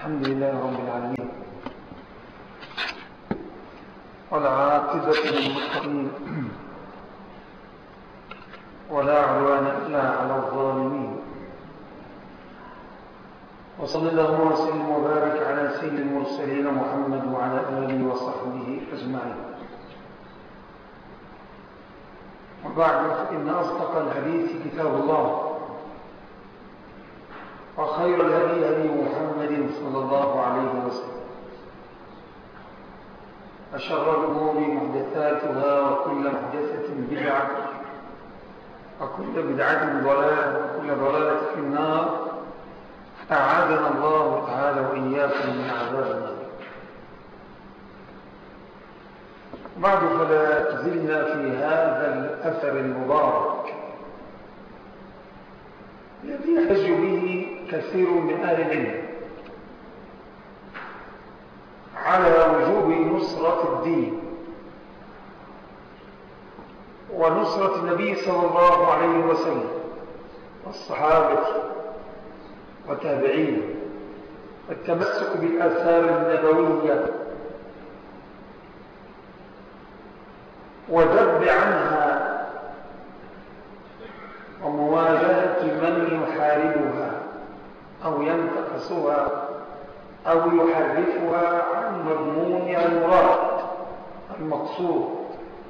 الحمد لله رب العالمين والعاقبة للمتقين ولا عدوان إلا على الظالمين وصلى الله وسلم وبارك على سيد المرسلين محمد وعلى آله وصحبه أجمعين وبعد فإن أصدق الحديث كتاب الله وخير الهدي هدي محمد صلى الله عليه وسلم وشر الأمور محدثاتها وكل محدثة بدعة وكل بدعة ضلالة وكل ضلالة في النار أعاذنا الله تعالى وإياكم من عذاب النار بعد فلا زلنا في هذا الأثر المبارك الذي يحتج به كثير من أهل العلم على وجوب نصرة الدين ونصرة النبي صلى الله عليه وسلم والصحابة وتابعين والتمسك بالآثار النبوية وذب عنها ومواجهة من يحاربها أو ينتقصها أو يحرفها عن مضمونها المراد المقصود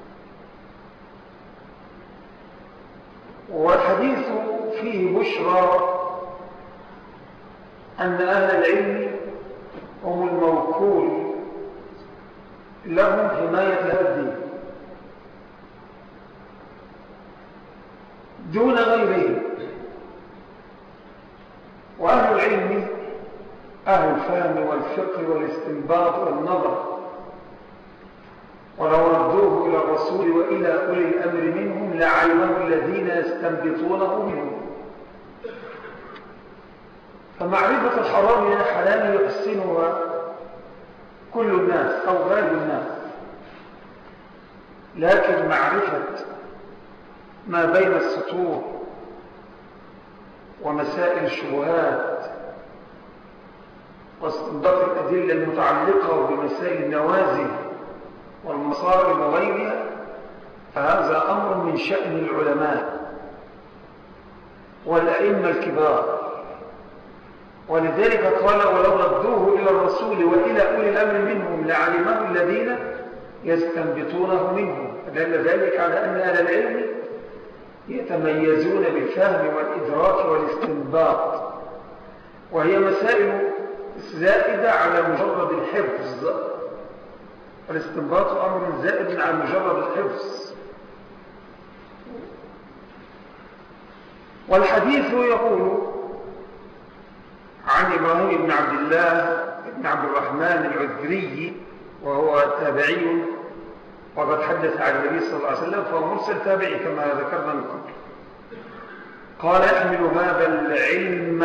والحديث فيه بشرى أن أهل العلم هم الموكول لهم حماية هذا الدين دون غيرهم وأهل العلم أهل الفهم والفقه والاستنباط والنظر ولو ردوه إلى الرسول وإلى أولي الأمر منهم لعلمه الذين يستنبطونه منهم فمعرفة الحرام من الحلال يحسنها كل الناس أو غالب الناس لكن معرفة ما بين السطور ومسائل الشبهات واستنباط الأدلة المتعلقة بمسائل النوازل والمصائب وغيرها فهذا أمر من شأن العلماء والأئمة الكبار ولذلك قال ولو ردوه إلى الرسول وإلى أولي الأمر منهم لعلمه الذين يستنبطونه منهم فدل ذلك على أن أهل العلم يتميزون بالفهم والإدراك والاستنباط وهي مسائل زائدة على مجرد الحفظ والاستنباط أمر زائد على مجرد الحفظ والحديث يقول عن إبراهيم بن عبد الله بن عبد الرحمن العذري وهو تابعي وقد حدث عن النبي صلى الله عليه وسلم فهو مرسل تابعي كما ذكرنا من قبل قال احمل هذا العلم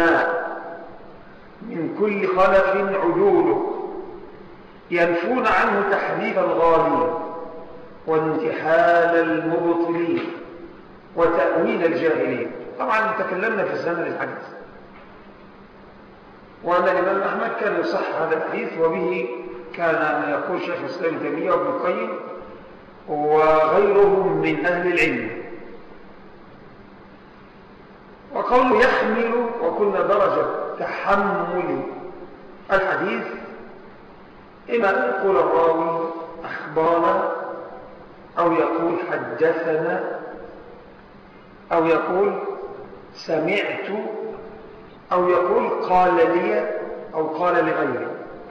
من كل خلف عدوله ينفون عنه تحريف الغالين وانتحال المبطلين وتأويل الجاهلين طبعا تكلمنا في الزمن الحديث وأن الإمام أحمد كان يصح هذا الحديث وبه كان يقول شيخ الإسلام تيمية وابن القيم وغيرهم من أهل العلم وقوله يحمل وكنا درجة تحمل الحديث إما أن يقول الراوي أخبارنا أو يقول حدثنا أو يقول سمعت أو يقول قال لي أو قال لغيري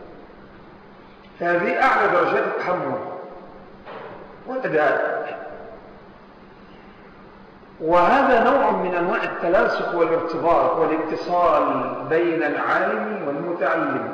فهذه أعلى درجات التحمل والأداء وهذا نوع من أنواع التلاصق والارتباط والاتصال بين العالم والمتعلم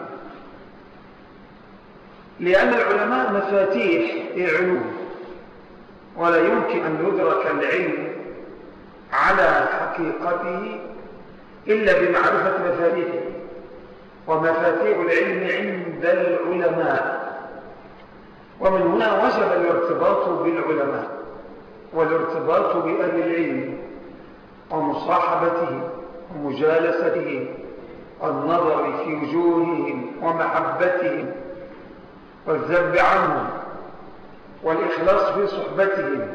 لأن العلماء مفاتيح العلوم ولا يمكن أن يدرك العلم على حقيقته إلا بمعرفة مفاتيحه ومفاتيح العلم عند العلماء ومن هنا وجب الارتباط بالعلماء والارتباط بأهل العلم ومصاحبته ومجالسته النظر في وجوههم ومحبتهم والذب عنهم والإخلاص في صحبتهم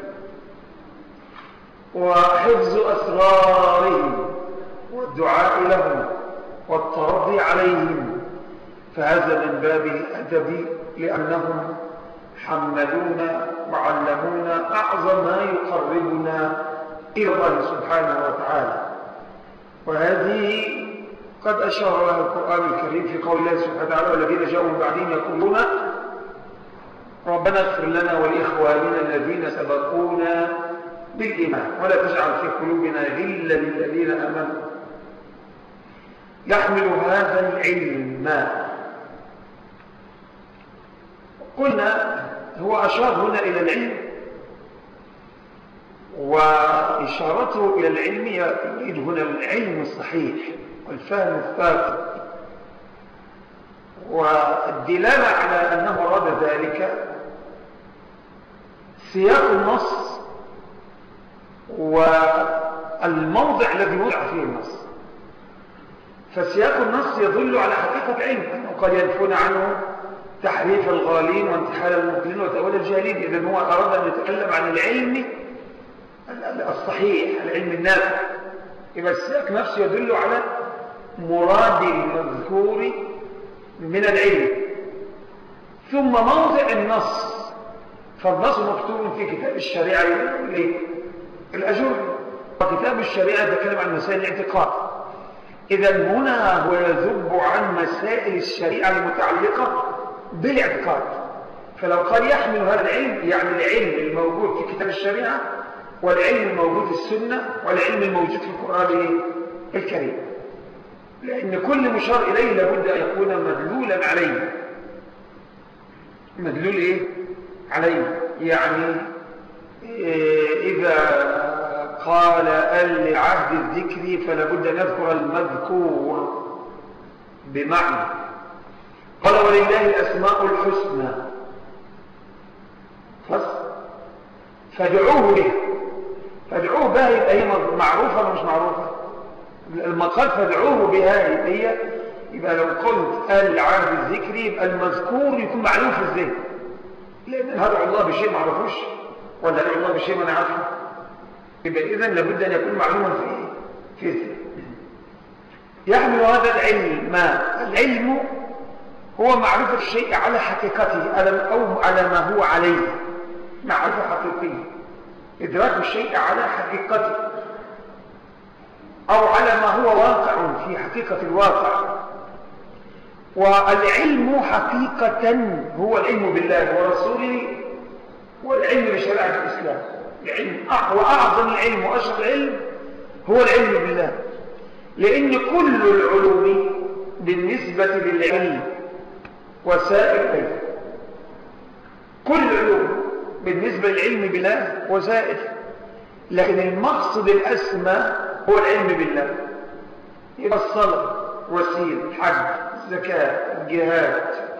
وحفظ أسرارهم والدعاء لهم والترضي عليهم فهذا من باب الأدب لأنهم حملونا وعلمونا أعظم ما يقربنا إلى الله سبحانه وتعالى وهذه قد أشار لها القرآن الكريم في قول الله سبحانه وتعالى والذين جاءوا من بعدهم يقولون ربنا اغفر لنا ولإخواننا الذين سبقونا بالإيمان ولا تجعل في قلوبنا غلا للذين آمنوا يحمل هذا العلم قلنا هو أشار هنا إلى العلم وإشارته إلى العلم يريد هنا العلم الصحيح والفهم الثابت والدلالة على أنه أراد ذلك سياق النص والموضع الذي وضع فيه النص فسياق النص يدل على حقيقة علم أنه قد ينفون عنه تحريف الغالين وانتحال المبطلين وتأويل الجاهلين إذا هو أراد أن يتكلم عن العلم الصحيح العلم النافع إذا السياق نفسه يدل على مراد المذكور من العلم ثم موضع النص فالنص مكتوب في كتاب الشريعة الأجر وكتاب الشريعة يتكلم عن مسائل الاعتقاد إذا هنا هو يذب عن مسائل الشريعة المتعلقة بالاعتقاد فلو قال يحمل هذا العلم يعني العلم الموجود في كتاب الشريعة والعلم الموجود في السنة والعلم الموجود في القرآن الكريم لأن كل مشار إليه لابد أن يكون مدلولا عليه مدلول إيه؟ عليه يعني إيه، إذا قال ال عهد الذكر فلابد نذكر المذكور بمعنى قال ولله الأسماء الحسنى فادعوه به فادعوه بها يبقى هي معروفة ولا مش معروفة المقال فادعوه بها هي يبقى لو قلت العهد الذكري يبقى المذكور يكون معلوم في الذهن لأن هدعو الله بشيء ما عرفوش ولا هدعو الله بشيء ما نعرفه يبقى إذن لابد أن يكون معلوما في في الذهن يحمل هذا العلم ما العلم هو معرفة الشيء على حقيقته أو على ما هو عليه معرفة حقيقية إدراك الشيء على حقيقته أو على ما هو واقع في حقيقة الواقع والعلم حقيقة هو العلم بالله ورسوله والعلم بشريعة الإسلام العلم وأعظم العلم وأشهر العلم هو العلم بالله لأن كل العلوم بالنسبة للعلم وسائل العلم كل العلوم بالنسبة للعلم بالله وسائل لكن المقصد الأسمى هو العلم بالله يبقى الصلاة وسيل حج زكاة جهاد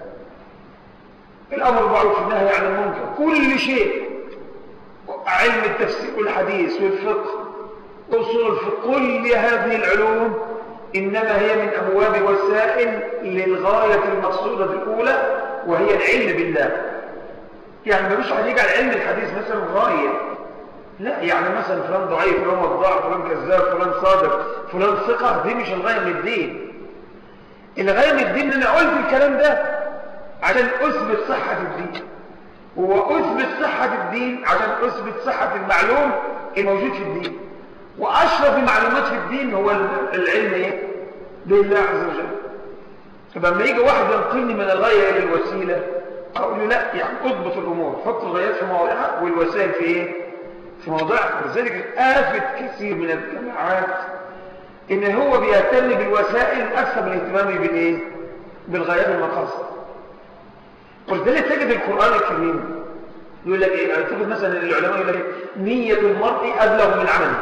الأمر معروف النهي عن المنكر كل شيء علم التفسير والحديث والفقه أصول الفقه كل هذه العلوم إنما هي من أبواب وسائل للغاية المقصودة الأولى وهي العلم بالله يعني ما مش هنيجي على علم الحديث مثلا غاية لا يعني مثلا فلان ضعيف فلان وضاع فلان كذاب فلان صادق فلان ثقة دي مش الغاية من الدين الغاية من الدين ان انا قلت الكلام ده عشان اثبت صحة الدين واثبت صحة الدين عشان اثبت صحة المعلوم الموجود في الدين واشرف المعلومات في الدين هو العلم ايه بالله عز وجل فلما يجي واحد ينقلني من الغاية الى الوسيلة اقول له لا يعني اضبط الامور حط الغايات في مواضعها والوسائل في ايه في مواضعها لذلك آفت كثير من الجماعات ان هو بيهتم بالوسائل اكثر من اهتمامه بالايه بالغايات والمقاصد ولذلك تجد القران الكريم يقول لك ايه يعني تجد مثلا العلماء يقول لك إيه؟ نيه المرء ابلغ من عمله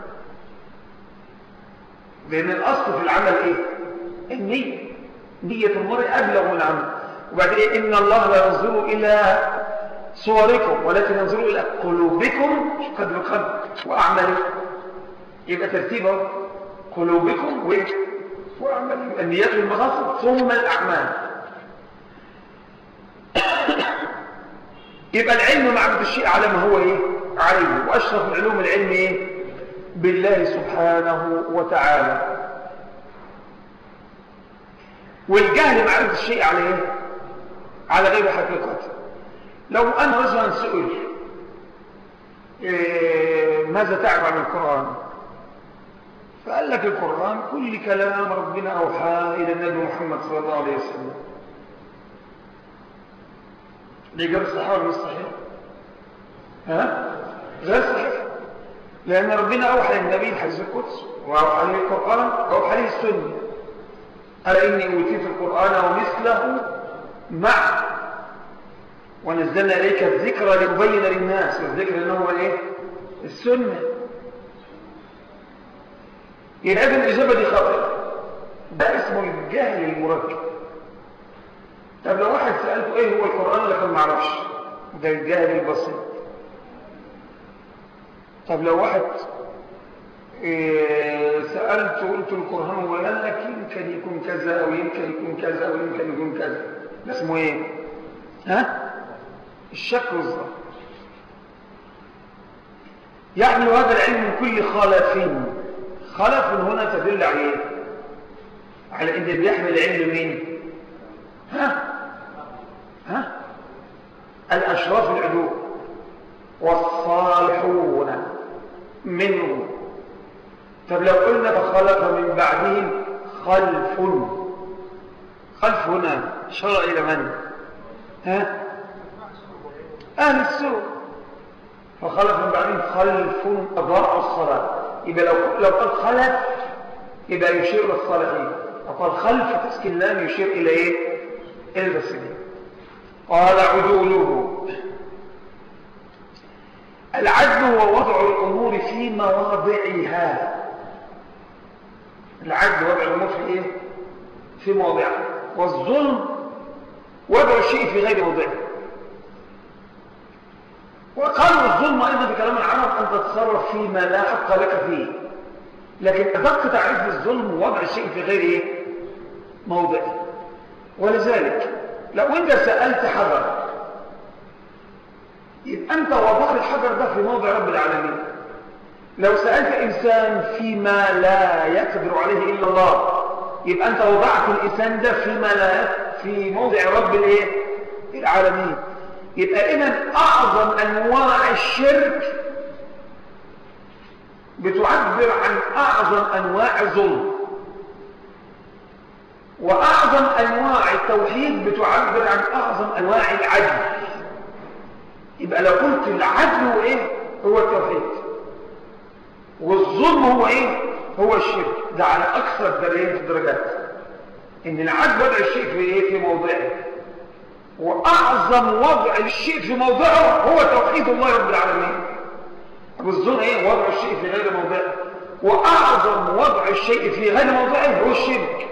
لان الاصل في العمل ايه النيه نيه المرء ابلغ من العمل وبعدين إيه؟ ان الله لا ينظر الى صوركم ولكن ينظر الى قلوبكم قد بقلب واعمالكم يبقى ترتيبه قلوبكم وأعمال النيات والمقاصد ثم الأعمال يبقى العلم معرفة الشيء على ما هو إيه؟ عليه وأشرف العلوم العلم إيه؟ بالله سبحانه وتعالى والجهل معرفة الشيء على إيه؟ على غير حقيقته لو أن رجلا سئل إيه ماذا تعرف عن القرآن فقال لك القرآن كل كلام ربنا أوحى إلى النبي محمد صلى الله عليه وسلم الإجابة صحيحة ولا مش صحيحة؟ ها؟ غير صحيح لأن ربنا أوحى للنبي الحديث القدس وأوحى له القرآن وأوحى له السنة ألا إني أوتيت القرآن ومثله مع ونزلنا إليك الذكر لتبين للناس والذكر اللي هو إيه؟ السنة يبقى إذن الإجابة دي خاطئة ده اسمه الجهل المركب طب لو واحد سألته إيه هو القرآن لكن ما عرفش ده الجهل البسيط طب لو واحد إيه سألته قلت القرآن هو قال لك يمكن يكون كذا أو يمكن يكون كذا أو يمكن يكون كذا ده اسمه إيه؟ ها؟ الشك والظن يعني هذا العلم من كل خلف خلف هنا تدل على ايه على ان بيحمل علم مين ها ها الاشراف العلوم والصالحون منهم طب لو قلنا فخلف من بعدهم خلف خلف هنا شرع الى من ها أهل السوء فخلف من بعدهم خلف أضاعوا الصلاة يبقى لو لو قال خلف يبقى يشير للصالحين وقال خلف تسكن اللام يشير إلى إيه؟ إلى الفاسدين قال عدوله العدل هو وضع الأمور في مواضعها العدل وضع الأمور في إيه؟ في مواضعها والظلم وضع الشيء في غير موضعه وقالوا الظلم أيضا في كلام العرب أن تتصرف فيما لا حق لك فيه لكن أدق تعريف الظلم وضع الشيء في غير إيه؟ موضعه ولذلك لو أنت سألت حجر يبقى أنت وضعت الحجر ده في موضع رب العالمين لو سألت إنسان فيما لا يقدر عليه إلا الله يبقى أنت وضعت الإنسان ده فيما لا في موضع رب الإيه؟ العالمين يبقى إذا أعظم أنواع الشرك بتعبر عن أعظم أنواع الظلم وأعظم أنواع التوحيد بتعبر عن أعظم أنواع العدل يبقى لو قلت العدل هو إيه؟ هو التوحيد والظلم هو إيه؟ هو الشرك ده على أكثر درجات الدرجات إن العدل وضع الشيء في إيه؟ في موضعه وأعظم وضع الشيء في موضعه هو توحيد الله رب العالمين والظلم ايه وضع الشيء في غير موضعه وأعظم وضع الشيء في غير موضعه هو الشرك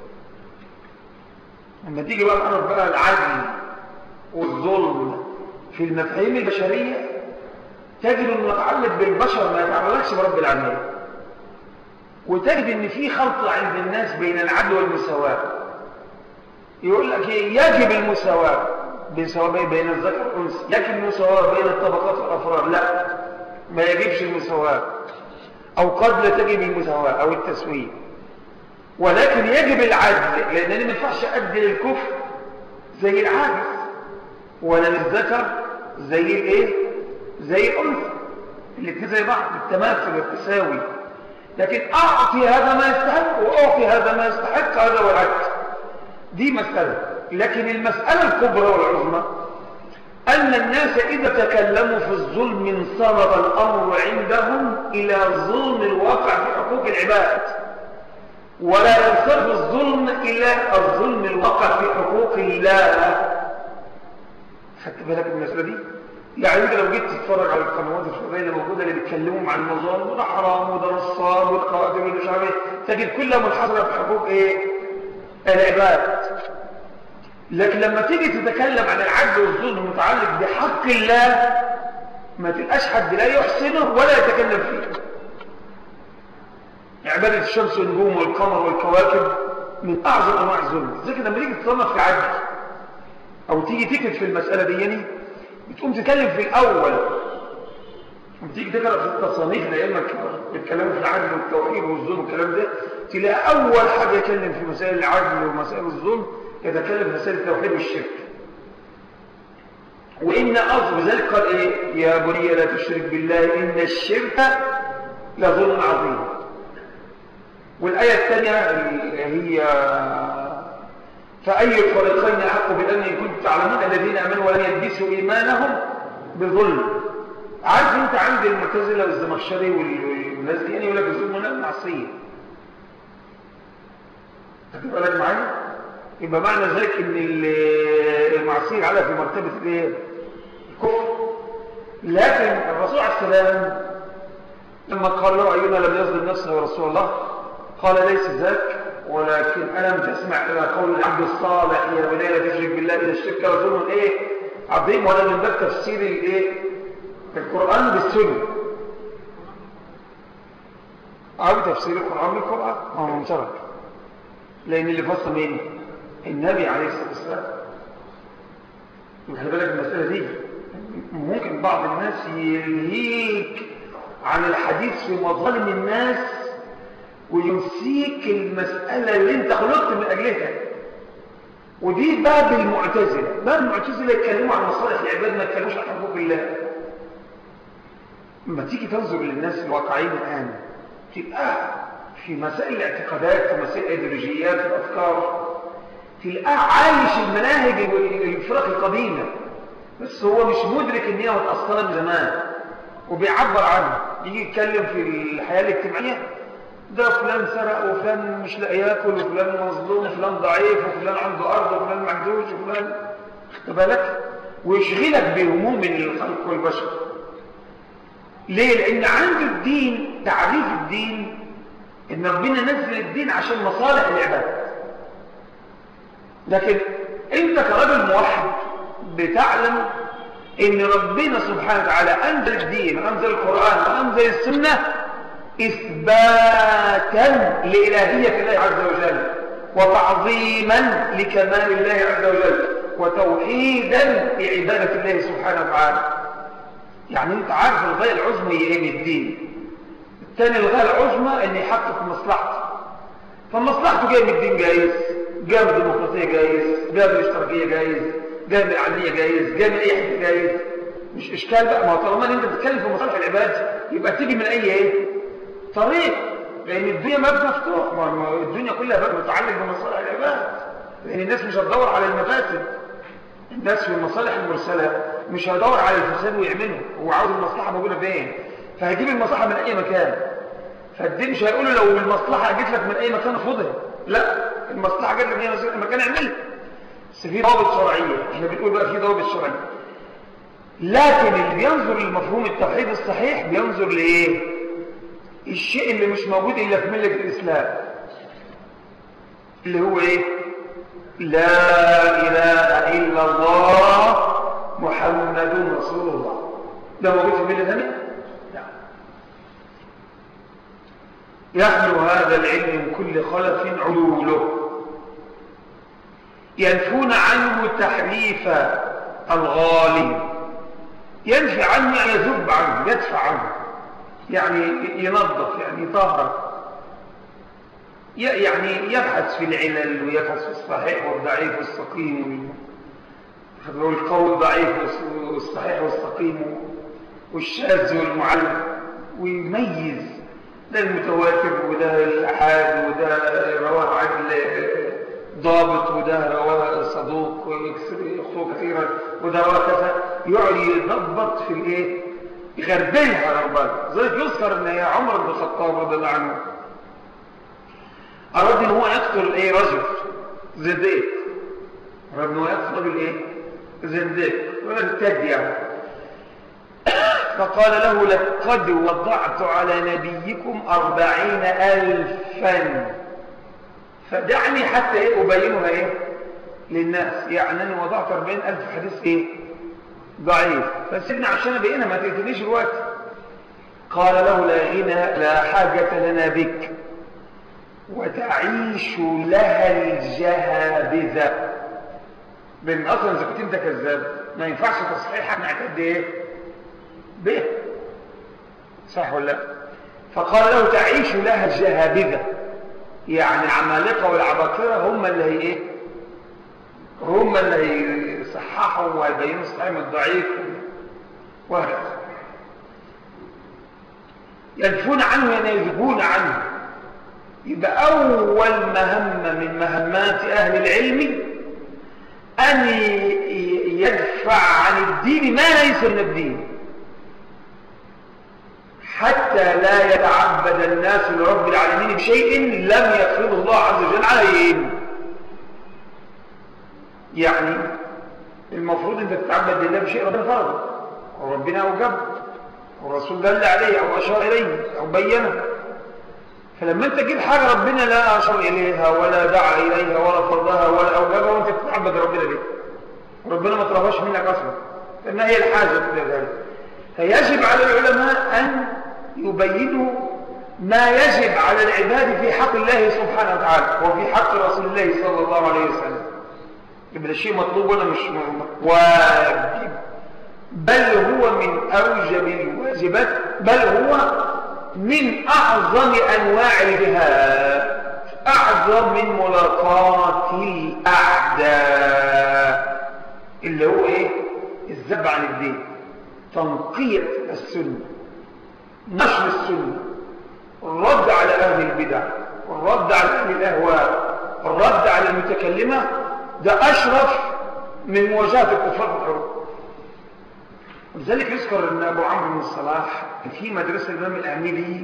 لما تيجي بقى نعرف بقى العدل والظلم في المفاهيم البشرية تجد انه يتعلق بالبشر ما يتعلقش برب العالمين وتجد ان في خلط عند الناس بين العدل والمساواة يقول لك يجب المساواة بين سواء بين الذكر والانثى يجب المساواة بين الطبقات والافراد لا ما يجبش المساواة او قد لا تجب المساواة او التسوية ولكن يجب العدل لان ما ينفعش ادي للكفر زي العاجز ولا للذكر زي الايه زي الانثى الاثنين زي بعض بالتماثل والتساوي لكن اعطي هذا ما يستحق واعطي هذا ما يستحق هذا هو العدل دي مسألة لكن المسألة الكبرى والعظمى أن الناس إذا تكلموا في الظلم انصرف الأمر عندهم إلى ظلم الواقع في حقوق العباد ولا ينصرف الظلم إلى الظلم الواقع في حقوق الله خدت بالك من المسألة دي؟ يعني انت لو جيت تتفرج على القنوات الفضائيه اللي موجوده اللي بيتكلموا عن المظالم وده حرام وده نصاب والقاتل والمش عارف ايه تجد كلها منحصره في حقوق ايه؟ العباد لكن لما تيجي تتكلم عن العدل والظلم المتعلق بحق الله ما تلقاش حد لا يحسنه ولا يتكلم فيه عبادة الشمس والنجوم والقمر والكواكب من أعظم أنواع الظلم زي كده لما تيجي تصنف في عدل أو تيجي تكتب في المسألة دي يعني بتقوم تتكلم في الأول وتيجي تقرأ في التصانيف لأنك بتتكلموا في العدل والتوحيد والظلم والكلام ده تلاقي أول حاجة يتكلم في مسائل العدل ومسائل الظلم يتكلم في مسائل التوحيد والشرك وإن أصل ذلك قال إيه يا بني لا تشرك بالله إن الشرك لظلم عظيم والآية الثانية هي فأي الفريقين أحق بالأمن إن كنتم تعلمون الذين آمنوا ولم يلبسوا إيمانهم بظلم عارف أنت عند المعتزلة والزمخشري والناس دي يعني يقول لك الظلم لا معصية خدت بالك معايا؟ يبقى معنى ذلك ان المعصية على في مرتبة الايه؟ الكفر لكن الرسول عليه السلام لما قال له أينا لم يظلم نفسه يا رسول الله قال ليس ذاك ولكن ألم تسمع إلى قول العبد الصالح يا بني لا تشرك بالله إلى الشرك لظلم إيه عظيم ولا من باب تفسير الإيه القرآن بالسنة أو تفسير القرآن بالقرآن ما هو مشترك لأن اللي فصل مين النبي عليه الصلاة والسلام خلي بالك المسألة دي ممكن بعض الناس يلهيك عن الحديث في مظالم الناس وينسيك المسألة اللي انت خلقت من أجلها ودي باب المعتزلة باب المعتزلة يتكلموا عن مصالح العباد ما يتكلموش عن حقوق الله لما تيجي تنظر للناس الواقعين الآن تبقى في مسائل الاعتقادات في مسائل الايديولوجيات في الأفكار تلقاه عايش المناهج الفرق القديمة بس هو مش مدرك ان هي متأثرة من زمان وبيعبر عنها يجي يتكلم في الحياة الاجتماعية ده فلان سرق وفلان مش لاقي ياكل وفلان مظلوم وفلان ضعيف وفلان عنده أرض وفلان معدوش وفلان خد بالك ويشغلك بهموم الخلق والبشر ليه؟ لأن عنده الدين تعريف الدين إن ربنا نزل الدين عشان مصالح العباد لكن أنت كرجل موحد بتعلم إن ربنا سبحانه وتعالى أنزل الدين وأنزل القرآن وأنزل السنة إثباتا لإلهية الله عز وجل وتعظيما لكمال الله عز وجل وتوحيدا لعبادة الله سبحانه وتعالى يعني انت عارف الغاية العظمى هي ايه من الدين الثاني الغاية العظمى ان يحقق مصلحته فمصلحته جايه من الدين جايز جايه من الديمقراطية جايز جايه من الاشتراكية جايز جايه من العلمية جايز جايه من اي حته جايز مش اشكال بقى ما هو طالما انت بتتكلم في مصالح العباد يبقى تيجي من اي ايه طريق لان الدنيا ما مفتوح ما الدنيا كلها بقى متعلق بمصالح العباد لان الناس مش هتدور على المفاسد الناس في المصالح المرسله مش هيدور على الفساد ويعمله هو عاوز المصلحه موجوده فين فهيجيب المصلحه من اي مكان فالدين مش هيقول له لو المصلحه جت لك من اي مكان خدها لا المصلحه جت لك من اي مكان اعملها بس في ضوابط شرعيه احنا بنقول بقى في ضوابط شرعيه لكن اللي بينظر للمفهوم التوحيد الصحيح بينظر لايه الشيء اللي مش موجود الا في مله الاسلام اللي هو ايه لا اله الا الله محمد رسول الله ده موجود في مله ثانيه يحمل هذا العلم من كل خلف عدوله ينفون عنه تحريف الغالي ينفي عنه يعني يذب عنه يدفع عنه يعني ينظف يعني يطهر يعني يبحث في العلل ويبحث في الصحيح والضعيف والسقيم والقول الضعيف والصحيح والسقيم والشاذ والمعلم ويميز ده المتواتر وده الأحاد وده رواه عدل ضابط وده رواه صدوق يخطوه كثيرا وده رواه كذا يقعد يضبط في الايه يغربلها ربنا زي يذكر ان عمر بن الخطاب رضي الله عنه اراد ان هو يقتل ايه رجل زنديق اراد ان هو يقتل رجل ايه زنديق ارتد يعني فقال له لقد وضعت على نبيكم أربعين ألفا فدعني حتى إيه أبينها إيه للناس يعني أنا وضعت أربعين ألف حديث إيه ضعيف فسيبنا عشان أبينها ما تقتليش الوقت قال له لا غنى لا حاجة لنا بك وتعيش لها الجهابذة لأن أصلا إذا كنت أنت كذاب ما ينفعش تصحيحك نعتد إيه؟ به صح ولا لا؟ فقال له تعيش لها الجهابذة يعني عمالقة والعباقرة هم اللي هي إيه؟ هم اللي هيصححوا ويبينوا الصحيح من الضعيف وهكذا ينفون عنه ينيذبون عنه يبقى أول مهمة من مهمات أهل العلم أن يدفع عن الدين ما ليس من الدين حتى لا يتعبد الناس لرب العالمين بشيء لم يفرضه الله عز وجل عليهم يعني المفروض انت تتعبد لله بشيء ربنا فرضه وربنا اوجبه والرسول دل عليه او اشار اليه او بينه فلما انت تجيب حاجه ربنا لا اشار اليها ولا دعا اليها ولا فرضها ولا اوجبها وانت تتعبد ربنا بيه ربنا ما طلبهاش منك اصلا لانها هي الحاجه الى ذلك فيجب على العلماء ان يبينوا ما يجب على العباد في حق الله سبحانه وتعالى وفي حق رسول الله صلى الله عليه وسلم يبقى الشيء مطلوب ولا مش واجب بل هو من أوجب الواجبات بل هو من أعظم أنواع الجهاد أعظم من ملاقاة الأعداء اللي هو إيه الذب عن الدين تنقية السنة نشر السنة الرد على أهل البدع والرد على أهل الأهواء الرد على المتكلمة ده أشرف من مواجهة الكفار بالحروب ولذلك يذكر أن أبو عمرو بن الصلاح في مدرسة الإمام الأميلي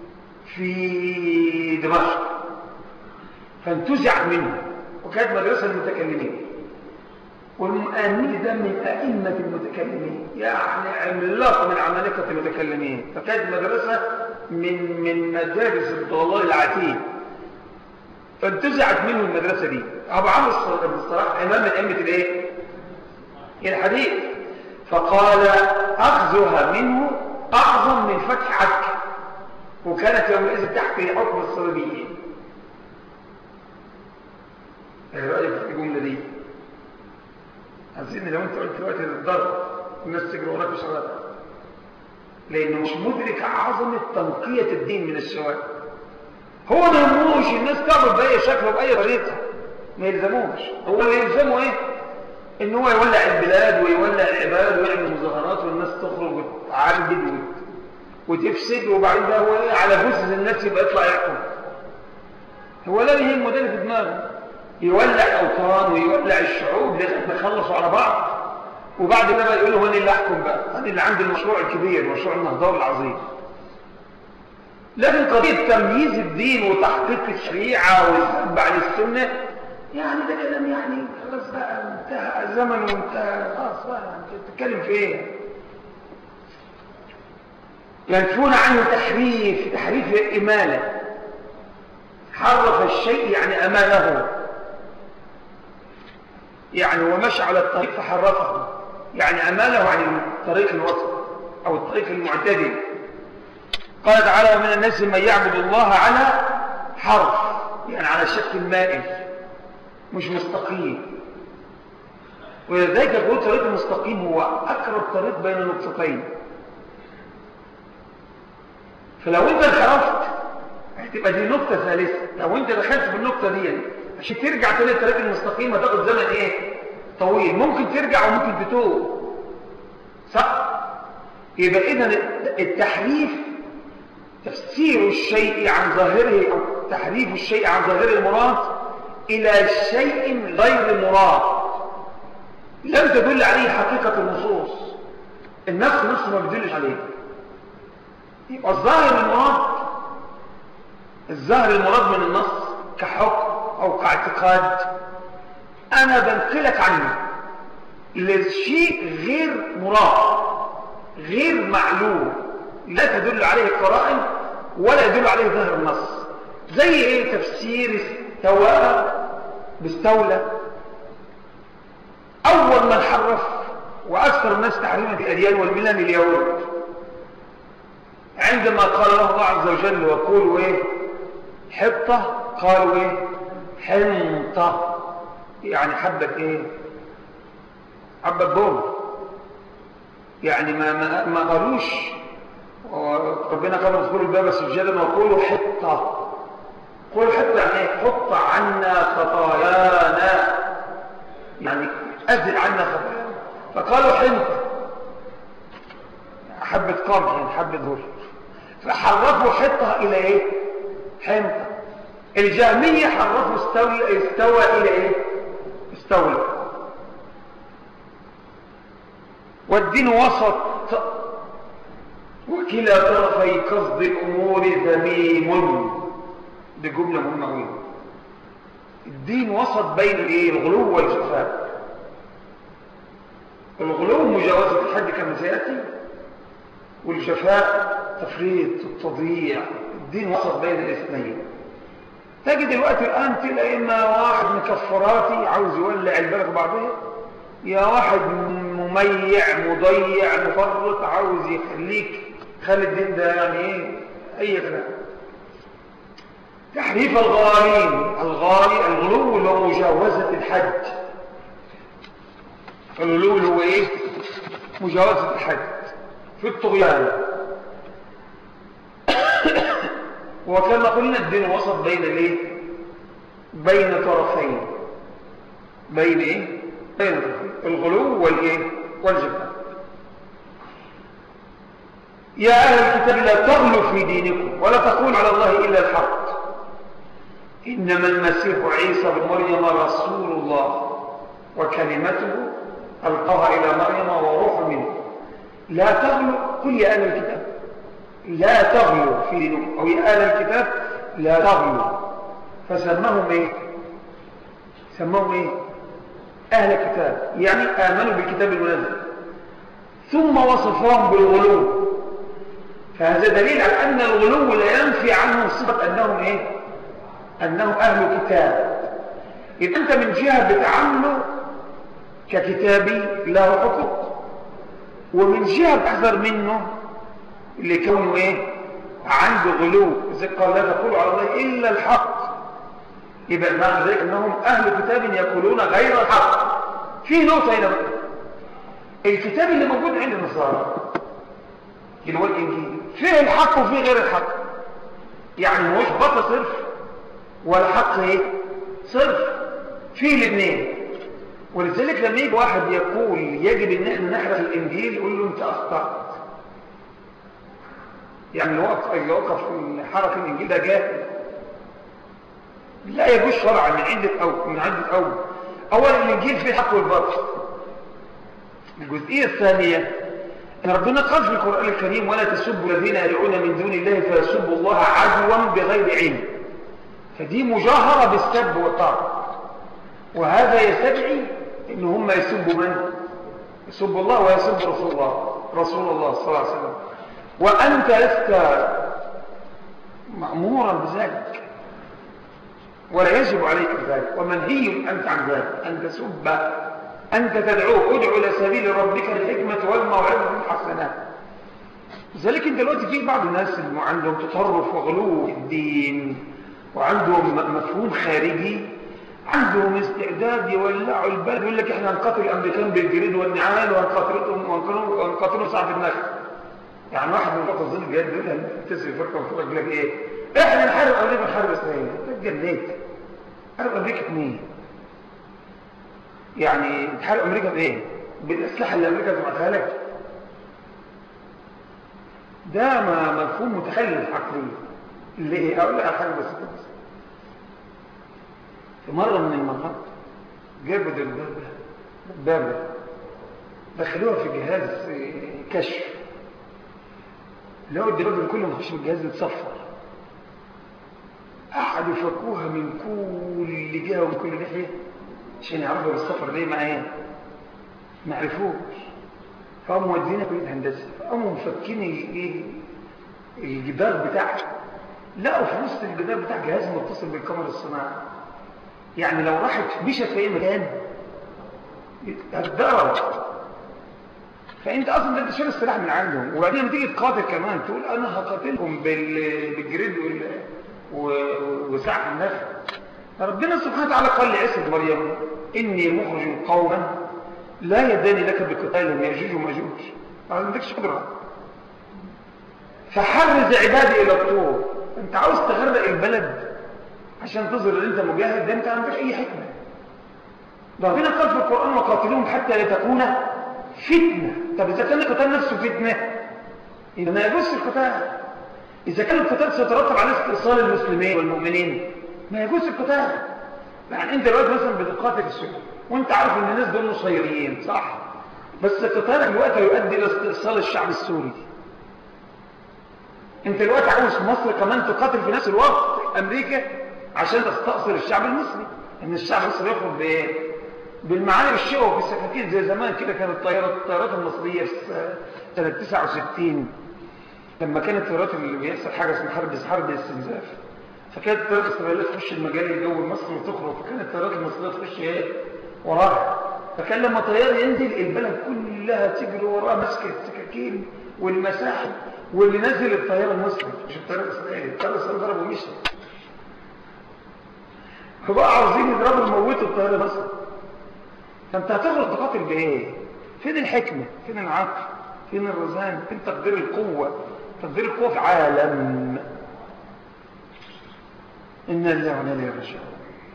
في دمشق فانتزع منه وكانت مدرسة المتكلمين والمؤمن ده من أئمة المتكلمين يعني عملاق من عمالقة المتكلمين فكانت مدرسة من من مدارس الضلال العتيد فانتزعت منه المدرسة دي أبو عمرو بن الصلاح إمام من أئمة الإيه؟ الحديث فقال أخذها منه أعظم من فتح عكا وكانت يومئذ تحت حكم الصليبيين ايه رأيك في الجملة دي عايزين لو انت قلت وقت الضرب الناس تجري وراك وشغال لانه مش مدرك عظمة تنقية الدين من السواد هو ما يهموش الناس تعبد بأي شكل وبأي طريقة ما يلزموش هو اللي يلزمه ايه ان هو يولع البلاد ويولع العباد ويعمل مظاهرات والناس تخرج وتعربد وتفسد وبعدين ده هو ايه على جثث الناس يبقى يطلع يحكم هو لا يهمه ده اللي في دماغه يولع اوطان ويولع الشعوب لغايه ما يخلصوا على بعض وبعد كده بقى يقول له انا اللي احكم بقى انا اللي عندي المشروع الكبير مشروع النهضه العظيم لكن قضيه تمييز الدين وتحقيق الشريعه والذب عن السنه يعني ده كلام يعني خلاص بقى انتهى الزمن وانتهى خلاص بقى انت بتتكلم في ايه ينفون عنه تحريف تحريف الإمالة حرف الشيء يعني أماله يعني ومشى على الطريق فحرفه يعني أماله عن الطريق الوسط أو الطريق المعتدل قال تعالى ومن الناس من يعبد الله على حرف يعني على شكل مائل مش مستقيم ولذلك يقول طريق المستقيم هو أقرب طريق بين النقطتين فلو انت انحرفت هتبقى دي نقطة ثالثة لو انت دخلت في النقطة دي عشان ترجع تاني الطريق المستقيم هتاخد زمن ايه طويل ممكن ترجع وممكن تتوب صح يبقى اذا التحريف تفسير الشيء عن ظاهره او تحريف الشيء عن ظاهر المراد الى شيء غير مراد لم تدل عليه حقيقة النصوص النفس نفسه ما بيدلش عليه يبقى الظاهر المراد الظاهر المراد من النص كحكم او كاعتقاد انا بنقلك عنه لشيء غير مراد غير معلوم لا تدل عليه القرائن ولا يدل عليه ظاهر النص زي ايه تفسير استوى باستولى اول من حرف واكثر الناس تحريما في الاديان والملل اليهود عندما قال له الله عز وجل وقولوا ايه حطة قالوا ايه حنطة يعني حبة ايه حبة بوم يعني ما, ما, ما قالوش ربنا قال اذكروا الباب سجدا وقولوا حطة قول حطة يعني ايه حط عنا خطايانا يعني أزل عنا خطايانا فقالوا حنطة حبة قمح يعني حبة ذر فحرفوا حطة إلى إيه؟ حنطة الجهمية حرفوا استوى, استوى إلى إيه؟ استولى والدين وسط وكلا طرفي قصد الأمور ذميم بجملة مهمة قوي الدين وسط بين الايه الغلو والجفاء الغلو مجاوزة الحد كما سيأتي والجفاء تفريط التضييع الدين وسط بين الاثنين تجد الوقت الآن تلاقي إما واحد مكفراتي عاوز يولع البلد بعضها يا واحد مميع مضيع مفرط عاوز يخليك خلي الدين ده يعني ايه اي كلام تحريف الغالين الغالي الغلو اللي هو مجاوزة الحد الغلو اللي هو ايه مجاوزة الحد في الطغيان وكما قلنا الدين وسط بين الايه بين طرفين بين ايه بين طرفين الغلو والايه والجفاء يا اهل الكتاب لا تغلوا في دينكم ولا تقولوا على الله الا الحق انما المسيح عيسى بن مريم رسول الله وكلمته القاها الى مريم وروح منه لا تغلوا قل يا اهل الكتاب لا تغلوا في دينكم او يا اهل الكتاب لا تغلوا فسماهم ايه سماهم ايه اهل الكتاب يعني امنوا بالكتاب المنزل ثم وصفهم بالغلو فهذا دليل على ان الغلو لا ينفي عنهم صفه انهم ايه انهم اهل كتاب يبقى انت من جهه بتعامله ككتابي له حقوق ومن جهه بتحذر منه لكونه ايه عنده غلو زي قال لا تقولوا على الله الا الحق يبقى معنى ذلك انهم اهل كتاب يقولون غير الحق في نقطه هنا بقى الكتاب اللي موجود عند النصارى اللي هو الانجيل فيه الحق وفيه غير الحق يعني مش بطل صرف ولا حق ايه صرف فيه الاثنين ولذلك لما يجي واحد يقول يجب ان احنا نحرق الانجيل يقول له انت اخطات يعني الوقف اللي وقف حرق الانجيل ده جاهل لا يجوز شرعا من عده او من عده او اولا الانجيل فيه الحق والباطل الجزئيه الثانيه ان ربنا قال في القران الكريم ولا تسبوا الذين يدعون من دون الله فيسبوا الله عدوا بغير علم فدي مجاهره بالسب والطعن وهذا يستدعي ان هم يسبوا من يسبوا الله ويسب رسول الله رسول الله صلى الله عليه وسلم وانت لست مامورا بذلك ولا يجب عليك ذلك ومنهي انت عن ذلك ان تسب أنت تدعوه ادعو إلى سبيل ربك الحكمة والموعظة الحسنة لذلك انت دلوقتي في بعض الناس اللي عندهم تطرف وغلو في الدين وعندهم مفهوم خارجي عندهم استعداد يولعوا البلد يقول لك احنا هنقاتل الامريكان بالجريد والنعال وهنقاتلهم وهنقاتلهم صعب النخل يعني واحد من فوق الظل الجاي يقول تسوي فرقه وفوق يقول لك ايه احنا نحارب امريكا نحارب اسرائيل انت اتجنيت حارب امريكا مين يعني تحارب امريكا بايه بالاسلحه اللي امريكا تبعتها لك ده ما مفهوم متخلف عقليا اللي ايه اقول لك حاجه بس بس في مره من المرات جابوا دبابه دبابه دخلوها في جهاز كشف لو الدبابه كل ما تخش في الجهاز يتصفر قعدوا يفكوها من كل جهه ومن كل ناحيه عشان يعرفوا بالسفر ليه مع ايه ما عرفوش فقاموا مودينا كليه هندسه فقاموا مفكين ايه الجدار بتاعها لقوا في وسط الجدار بتاع جهاز متصل بالكاميرا الصناعي يعني لو راحت مشت في اي مكان هتضرب فانت اصلا انت شايل السلاح من عندهم وبعدين لما تيجي تقاتل كمان تقول انا هقاتلهم بالجريد وسعة النفع ربنا سبحانه وتعالى قال لعيسى بن مريم إني مخرج قوما لا يداني لك بقتال يأجوج وماجوج ما عندكش قدرة فحرز عبادي إلى الطور أنت عاوز تغرق البلد عشان تظهر ان انت مجاهد ده انت عندك اي حكمة ربنا قال في القرآن وقاتلوهم حتى لا تكون فتنة طب اذا كان القتال نفسه فتنة إذا ما يجوز القتال إذا كان القتال سيترتب على استئصال المسلمين والمؤمنين ما يجوز القتال يعني أنت دلوقتي مثلا بتقاتل السوري وأنت عارف إن الناس دول نصيريين صح بس قتالك دلوقتي يؤدي إلى استئصال الشعب السوري أنت دلوقتي عاوز مصر كمان تقاتل في نفس الوقت أمريكا عشان تستأصل الشعب المصري إن الشعب المصري يخرج بإيه؟ بالمعارف الشقوة في السكاكين زي زمان كده كانت الطيارات الطيارات المصرية في سنة 69 لما كانت الطيارات اللي بيحصل حاجة اسمها حرب حرب الاستنزاف فكانت الطيارات الإسرائيلية تخش المجال الجوي المصري وتخرج فكانت الطيارات المصرية تخش ايه وراها فكان لما طيار ينزل البلد كلها تجري وراه ماسكة السكاكين والمساحب واللي نزل الطيار المصري مش الطيار الإسرائيلي الطيار الإسرائيلي ضربه ومشي فبقى عاوزين يضربوا يموتوا الطيار المصري فانت هتخرج تقاتل بايه فين الحكمة فين العقل فين الرزان فين تقدير القوة تقدير القوة في عالم إن الله وإنا إليه راجعون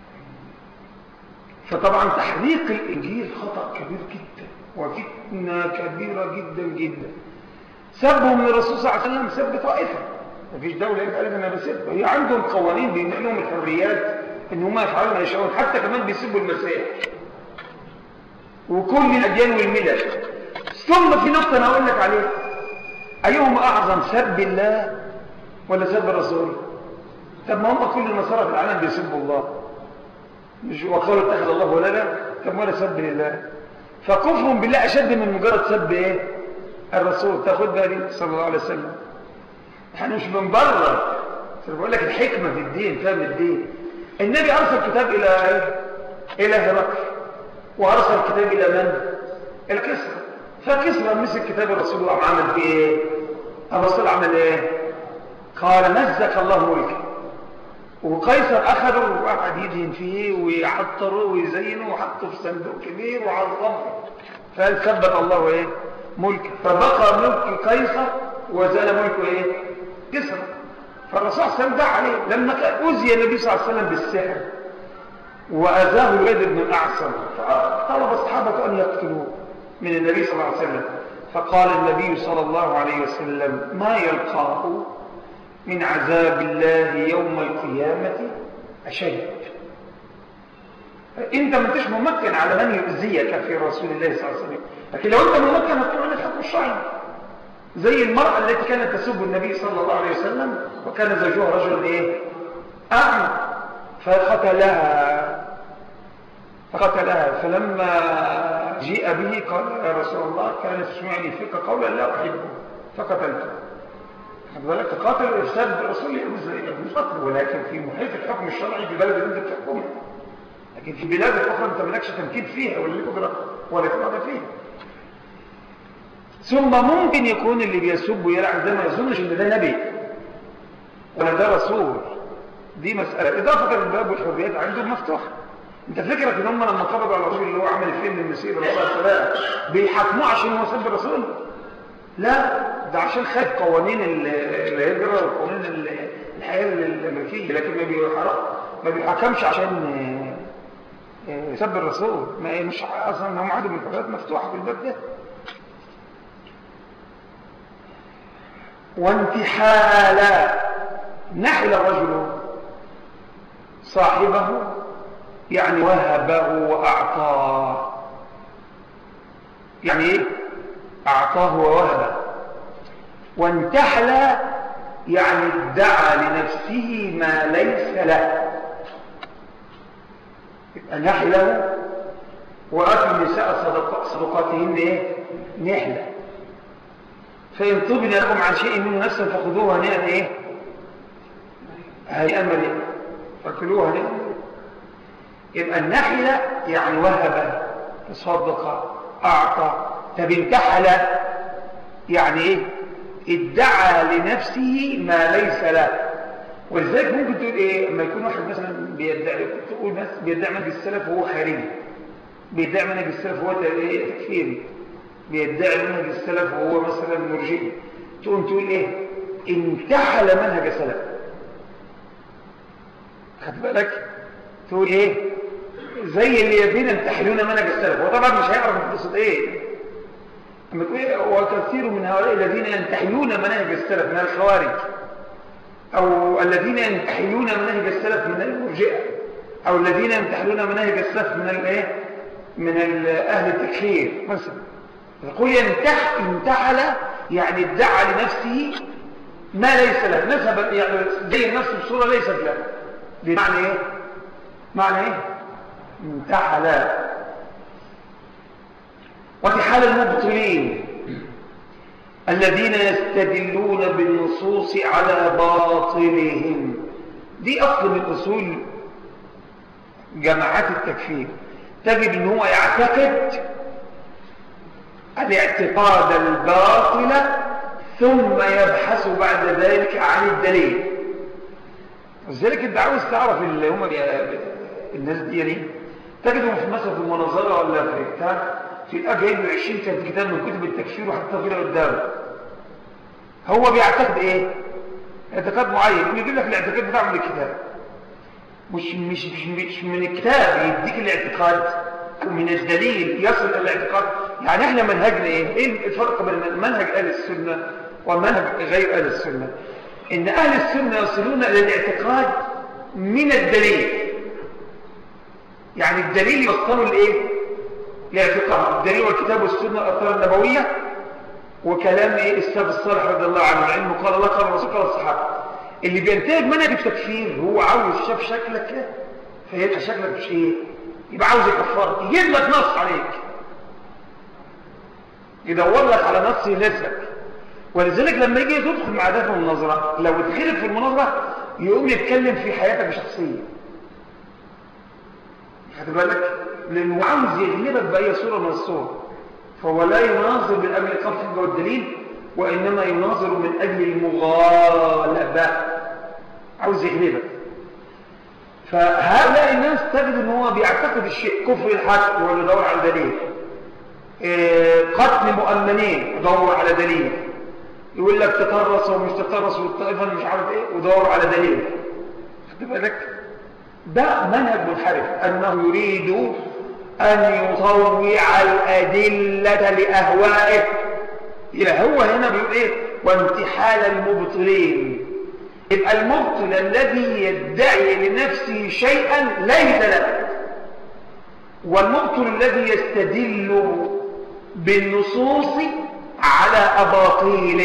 فطبعا تحريق الإنجيل خطأ كبير جدا وفتنة كبيرة جدا جدا سبهم للرسول صلى الله عليه وسلم سب طائفة مفيش دولة يبقى لك أنا بسب هي عندهم قوانين بينقلهم الحريات إن هم يفعلوا ما يشاءون حتى كمان بيسبوا المسيح وكل الأديان والملل ثم في نقطة أنا أقول لك عليها أيهما أعظم سب الله ولا سب الرسول طب ما هم كل النصارى في العالم بيسبوا الله مش وقالوا اتخذ الله ولدا طب ولا سب لله فكفرهم بالله أشد من مجرد سب إيه الرسول تاخد بالي صلى الله عليه وسلم احنا مش من بره بقول لك الحكمة في الدين فهم الدين النبي أرسل كتاب إلى إلى هرقل وأرسل الكتاب إلى من؟ إلى كسرى فكسرى مسك كتاب الرسول وقام عمل فيه إيه؟ الرسول عمل إيه؟ قال مزك الله ملكه وقيصر أخذه وقعد يدهن فيه ويعطره ويزينه وحطه في صندوق كبير وعظمه فقال ثبت الله إيه؟ ملكه فبقى ملك قيصر وزال ملكه إيه؟ كسرى فالرسول صلى الله عليه وسلم دعا عليه لما أوذي النبي صلى الله عليه وسلم بالسحر وأذاه الوليد بن الأعصم فطلب أصحابه أن يقتلوه من النبي صلى الله عليه وسلم فقال النبي صلى الله عليه وسلم ما يلقاه من عذاب الله يوم القيامة أشد انت ما انتش ممكن على من يؤذيك في رسول الله صلى الله عليه وسلم لكن لو انت ممكن هتكون عن الحكم الشرعي زي المرأة التي كانت تسب النبي صلى الله عليه وسلم وكان زوجها رجل ايه أعمى فقتلها فقتلها فلما جيء به قال يا رسول الله كانت تسمعني فيك قولا لا أحبه فقتلته خد بالك تقاتل الإفساد بالرسول يجوز قتله ولكن في محيط الحكم الشرعي في البلد اللي انت بتحكمها لكن في بلاد الأخرى انت مالكش تمكين فيها ولا ليك قدرة ولا إرادة فيها ثم ممكن يكون اللي بيسب ويلعن ده ما يظنش ان ده نبي ولا ده رسول دي مسألة إضافة للباب والحريات عندهم مفتوحة انت فكرك ان هم لما قبضوا على الرسول اللي هو عمل فيه من المسيح الرسول صلى الله عليه وسلم بيحاكموه عشان هو سب الرسول لا ده عشان خد قوانين الهجرة وقوانين الحياة الأمريكية لكن ما بيحرق ما بيحكمش عشان سب الرسول ما مش اصلا هم عندهم الحريات مفتوحة في الباب ده وانتحال نحل الرجل صاحبه يعني وهبه وأعطاه يعني ايه أعطاه ووهبه وانتحل يعني ادعى لنفسه ما ليس له نحله وأتوا النساء صدق صدقاتهن ايه نحلة فإن طبن لكم عن شيء منه نفسا فخذوها هنيئا ايه هنيئا مريئا فكلوها هنيئا يبقى النحلة يعني وهب تصدق أعطى طب انتحل يعني ايه ادعى لنفسه ما ليس له ولذلك ممكن تقول ايه اما يكون واحد مثلا بيدعي تقول بس بيدعي منهج السلف وهو خارجي بيدعي منهج السلف وهو ايه تكفيري بيدعي منهج السلف وهو مثلا مرجئي تقوم تقول ايه انتحل منهج السلف خد بالك تقول ايه زي اللي الذين ينتحلون منهج السلف وطبعا مش هيعرف القصه ايه اما تقول ايه وكثير من هؤلاء الذين ينتحلون منهج السلف من الخوارج او الذين ينتحلون منهج السلف من المرجئه او الذين ينتحلون منهج السلف من الايه من اهل التكفير مثلا يقول ينتح انتحل يعني ادعى لنفسه ما ليس له نسب يعني زي نفسه بصوره ليست له بمعنى ايه معنى ايه انتحل وانتحال المبطلين الذين يستدلون بالنصوص على باطلهم دي اصل من اصول جماعات التكفير تجد ان هو يعتقد الاعتقاد الباطل ثم يبحث بعد ذلك عن الدليل لذلك انت عاوز تعرف اللي هم الناس دي ليه تجدهم في مثلا في المناظره ولا في بتاع في الاب جايب له 20 كتاب من كتب التكفير وحطها كده قدامه هو بيعتقد ايه اعتقاد معين يجيب لك الاعتقاد بتاعه من الكتاب مش مش مش, مش من الكتاب يديك الاعتقاد ومن الدليل يصل الى الاعتقاد يعني احنا منهجنا ايه ايه الفرق بين منهج اهل السنه ومنهج غير اهل السنه ان اهل السنه يصلون الى الاعتقاد من الدليل يعني الدليل يوصلوا لايه لاعتقاد الدليل والكتاب والسنه الاثار النبويه وكلام ايه السلف الصالح رضي الله عنه العلم قال الله قال الرسول قال الصحابه اللي بينتهج منهج التكفير هو عاوز شاف شكلك كده فيبقى شكلك مش ايه يبقى عاوز يكفرك يجيب لك نص عليك يدور لك على نص يناسبك ولذلك لما يجي تدخل مع ده في المناظره لو اتخلف في المناظره يقوم يتكلم في حياتك الشخصيه خد بالك لانه عاوز يغلبك باي صوره من الصور فهو لا يناظر من اجل القصد والدليل وانما يناظر من اجل المغالبه عاوز يغلبك فهؤلاء الناس تجد ان هو بيعتقد الشيء كفر الحق وهو يدور على دليل إيه قتل مؤمنين يدور على دليل يقول لك تطرس ومش تطرس والطائفه مش عارف ايه ودور على دليل خد بالك ده منهج منحرف انه يريد ان يطوع الادله لاهوائه يبقى هو هنا بيقول ايه وانتحال المبطلين يبقى المبطل الذي يدعي لنفسه شيئا ليس له والمبطل الذي يستدل بالنصوص على أباطيله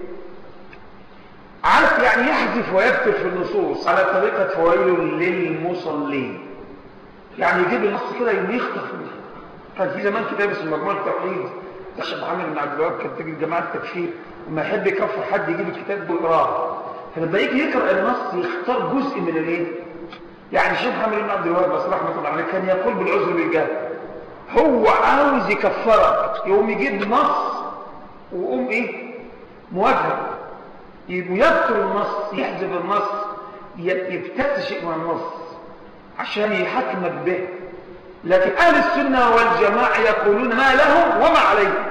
عارف يعني يحذف ويكتب في النصوص على طريقة فويل للمصلين يعني يجيب النص كده يخطف كان في زمان كتاب اسمه مجموعة التوحيد الشيخ محمد بن عبد الوهاب كان تجي جماعة التكفير وما يحب يكفر حد يجيب الكتاب ويقراه فلما يجي يقرأ النص يختار جزء من الايه يعني الشيخ محمد بن عبد الوهاب بس رحمه الله عليه كان يقول بالعذر بالجهل هو عاوز يكفرك يقوم يجيب نص ويقوم ايه موافق يذكر النص يحذف النص يبتز شيء من النص عشان يحكمك به لكن اهل السنه والجماعه يقولون ما لهم وما عليهم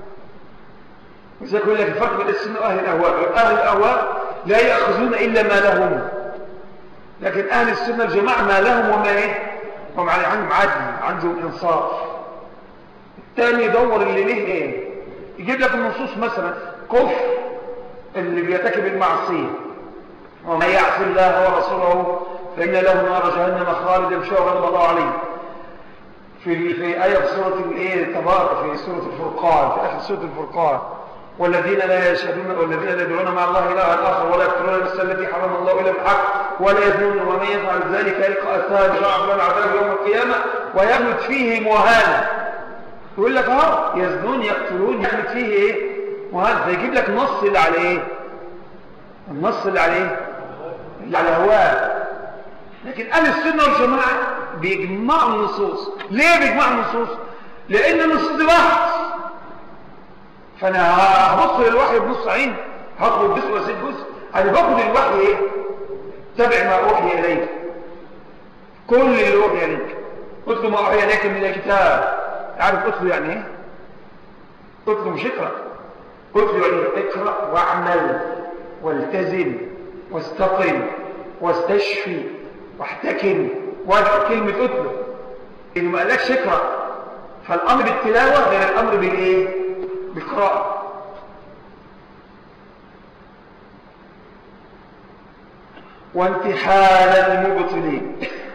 وذلك يقول لك الفرق بين السنه واهل الاهواء اهل الاهواء لا ياخذون الا ما لهم لكن اهل السنه والجماعه ما لهم وما ايه هم عندهم عدل عندهم انصاف الثاني يدور اللي ليه ايه يجيب لك النصوص مثلا كفر اللي بيرتكب المعصيه ومن يعصي الله ورسوله فان له نار جهنم خالدا فيها وغضب الله عليه في في ايه في سوره الايه تبارك في سوره الفرقان في اخر سوره الفرقان والذين لا يشهدون والذين لا يدعون مع الله الها اخر ولا يقتلون النفس التي حرم الله الا بالحق ولا يزنون ومن يفعل ذلك يلقى اثاما يضاعف له العذاب يوم القيامه ويمت فيه مهانا يقول لك اه يزنون يقتلون يمت فيه ايه مهانا فيجيب لك النص اللي على ايه النص اللي على ايه اللي على هواه لكن اهل السنه والجماعه بيجمعوا النصوص ليه بيجمعوا النصوص لان النصوص دي بحث فانا هبص للوحي بنص عين هاخد جزء واسيب جزء انا باخد الوحي ايه اتبع ما أوحي إليك كل اللي أوحي إليك اتلو ما أوحي إليك من الكتاب عارف اتلو يعني ايه اتلو مش اقرأ اتلو يعني اقرأ واعمل والتزم واستقم واستشفي واحتكم وادعو كلمة اتلو اللي ما قالكش اقرأ فالأمر بالتلاوة غير الأمر بالإيه؟ بالقراءة وانتحال المبطلين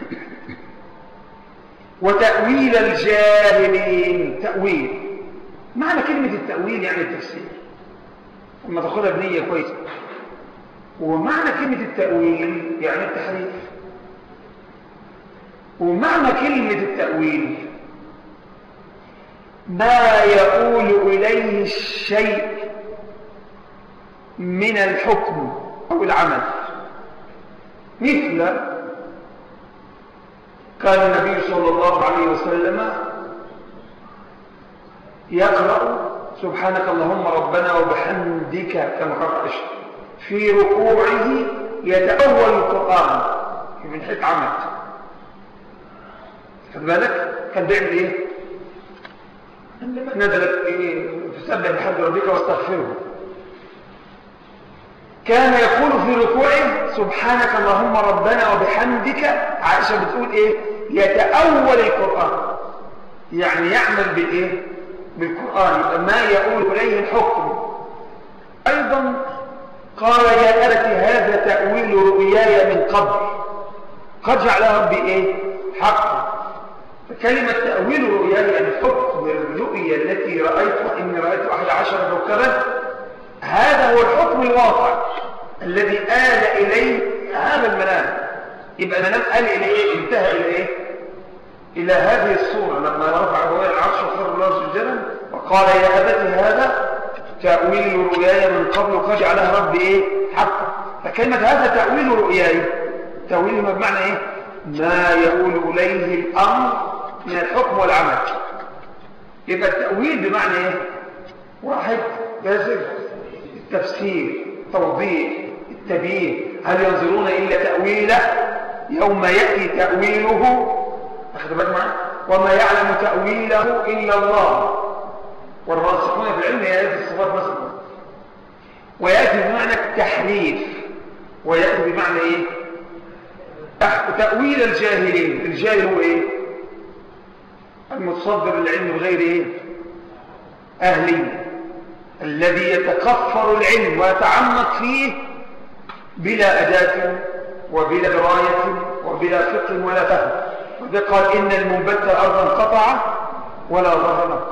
وتأويل الجاهلين تأويل معنى كلمة التأويل يعني التفسير لما تاخدها بنية كويسة ومعنى كلمة التأويل يعني التحريف ومعنى كلمة التأويل ما يقول إليه الشيء من الحكم أو العمل مثل كان النبي صلى الله عليه وسلم يقرأ سبحانك اللهم ربنا وبحمدك كما قرأ في ركوعه يتأول القرآن من حيث عمد خد بالك كان بيعمل ايه نزلت ايه تسبح بحمد ربك واستغفره كان يقول في ركوعه سبحانك اللهم ربنا وبحمدك عائشة بتقول ايه يتأول القرآن يعني يعمل بالايه بالقرآن ما يقول إليه الحكم أيضا قال يا أبت هذا تأويل رؤياي من قبل قد جعلها ربي ايه حقا فكلمة تأويل رؤياي يعني حكم الرؤيا التي رأيتها إني رأيت أحد عشر كوكبا هذا هو الحكم الواقع الذي آل إليه هذا المنام يبقى المنام آل إلى إيه انتهى إلى إيه إلى هذه الصورة لما رفع هو العرش وخر الله سجدا وقال يا أبت هذا تأويل رؤياي من قبل قد جعلها ربي إيه حقا فكلمة هذا تأويل رؤياي تأويل بمعنى إيه ما يقول إليه الأمر من الحكم والعمل يبقى التأويل بمعنى إيه واحد ياسر التفسير توضيح التبيين هل ينظرون إلا تأويله يوم يأتي تأويله أخذ بالك معي وما يعلم تأويله إلا الله والراسخون في العلم يأتي الصفات مثلا ويأتي بمعنى التحريف ويأتي بمعنى إيه تأويل الجاهلين الجاهل هو إيه المتصدر العلم بغير إيه أهلي الذي يتكفر العلم ويتعمق فيه بلا أداة وبلا دراية وبلا فقه ولا فهم وده قال إن المنبت أرضا قطع ولا ظهر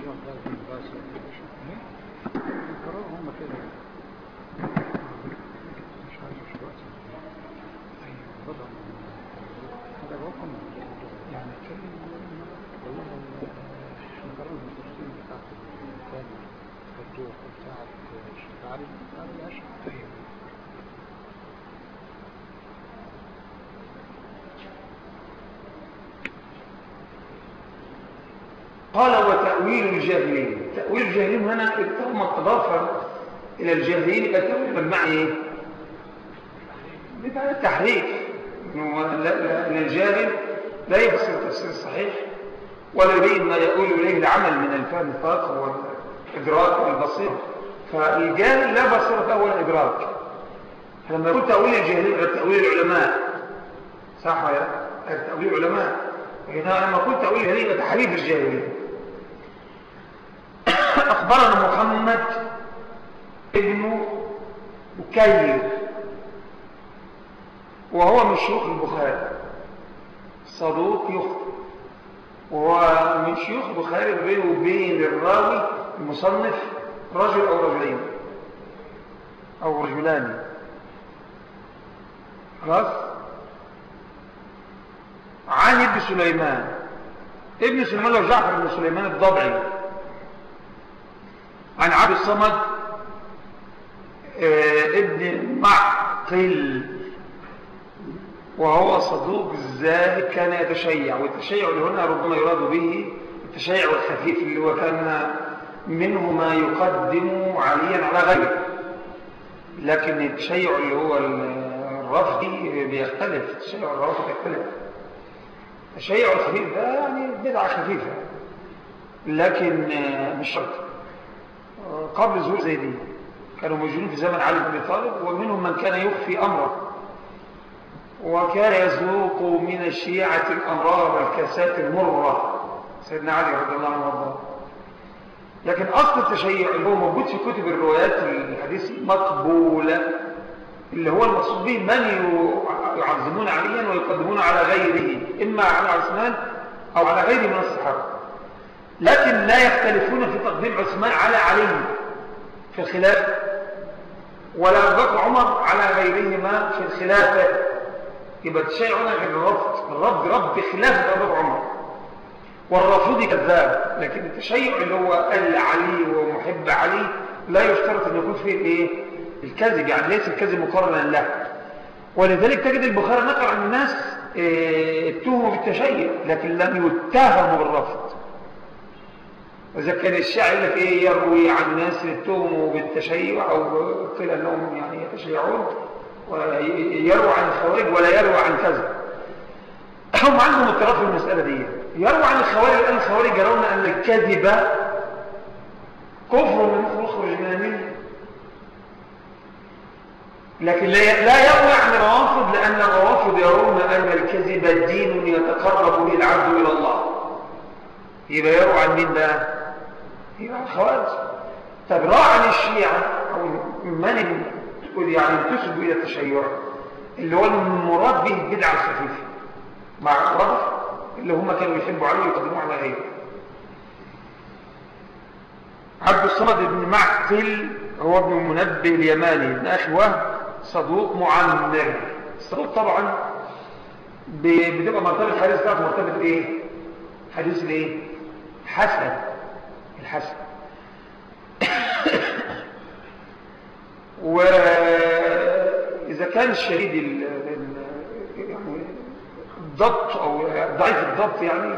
قال وتأويل الجاهلين تأويل الجاهلين هنا ثم تضافر إلى الجاهلين يبقى تأويل بالمعنى إيه؟ بمعنى التحريف لأن الجاهل لا يفسر التفسير الصحيح ولا يريد ما يقول إليه العمل من الفهم الفاق والإدراك والبصير فالجاهل لا بصيرة له ولا إدراك لما يقول تأويل الجاهلين غير تأويل العلماء صح يا تأويل العلماء لكن لما قلت تأويل الجاهلين تحريف الجاهلين أخبرنا محمد ابن بكير وهو من شيوخ البخاري صدوق يخطئ وهو من شيوخ البخاري بينه وبين الراوي المصنف رجل أو رجلين أو رجلان خلاص عن ابن سليمان ابن سليمان لو جعفر بن سليمان الضبعي عن عبد الصمد آه، ابن معقل وهو صدوق الزاهد كان يتشيع والتشيع اللي هنا ربما يراد به التشيع الخفيف اللي هو كان منه ما يقدم عليا على غيره لكن التشيع اللي هو الرفضي بيختلف التشيع الرفضي بيختلف التشيع الخفيف ده يعني بدعة خفيفة لكن آه، مش شرط قبل ظهور زي دي كانوا موجودين في زمن علي بن ابي طالب ومنهم من كان يخفي امره وكان يذوق من الشيعة الأمرار والكاسات المرة سيدنا علي رضي الله عنه وارضاه لكن أصل التشيع اللي هو موجود في كتب الروايات الحديث مقبولة اللي هو المقصود به من يعظمون عليا ويقدمون على غيره إما على عثمان أو على غيره من الصحابة لكن لا يختلفون في تقديم عثمان على علي في الخلافة ولا أبو عمر على غيرهما في الخلافة يبقى التشيع هنا غير الرفض الرفض رب بخلاف أبو عمر والرافضي كذاب لكن التشيع اللي هو قال علي ومحب علي لا يشترط أن يكون فيه الايه الكذب يعني ليس الكذب مقارنا له ولذلك تجد البخاري نقل عن الناس اه اتهموا بالتشيع لكن لم يتهموا بالرفض وإذا كان الشاعر لك إيه يروي عن ناس اتهموا بالتشيع أو قيل أنهم يعني يتشيعون ويروى عن الخوارج ولا يروى عن كذا هم عندهم اضطراب في المسألة دي يروى عن الخوارج الآن الخوارج يرون أن الكذب كفر من يخرج من المله لكن لا يروي عن الروافض لأن الروافض يرون أن الكذب دين يتقرب به العبد إلى الله يبقى يروى عن مين ده يبقى عن الخوارج طب راى عن الشيعة أو من يعني تسب إلى التشيع اللي هو المراد به البدعة الخفيفة مع رفض اللي هم كانوا يحبوا عليه ويقدموه على غيره عبد الصمد بن معقل هو ابن منبه اليماني ابن أخي وهب صدوق معمر الصدوق طبعا بتبقى مرتبة حديث بتاعته مرتبة ايه حديث الايه حسن الحسن وإذا كان الشديد يعني الضبط أو ضعيف الضبط يعني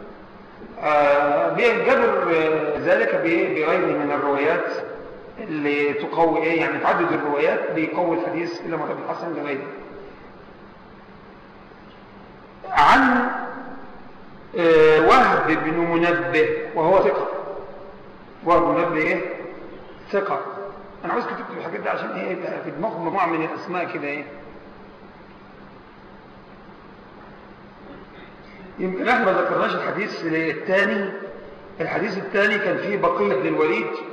بيجبر ذلك بغيره من الروايات اللي تقوي ايه يعني تعدد الروايات بيقوي الحديث الى مرتبه الحسن لغيره عن وهب بن منبه وهو ثقه وهب منبه ايه ثقه انا عاوز تكتب الحاجات دي عشان ايه يبقى في دماغهم مجموعه من الاسماء كده ايه يمكن احنا ما ذكرناش الحديث الثاني الحديث الثاني كان فيه بقيه بن الوليد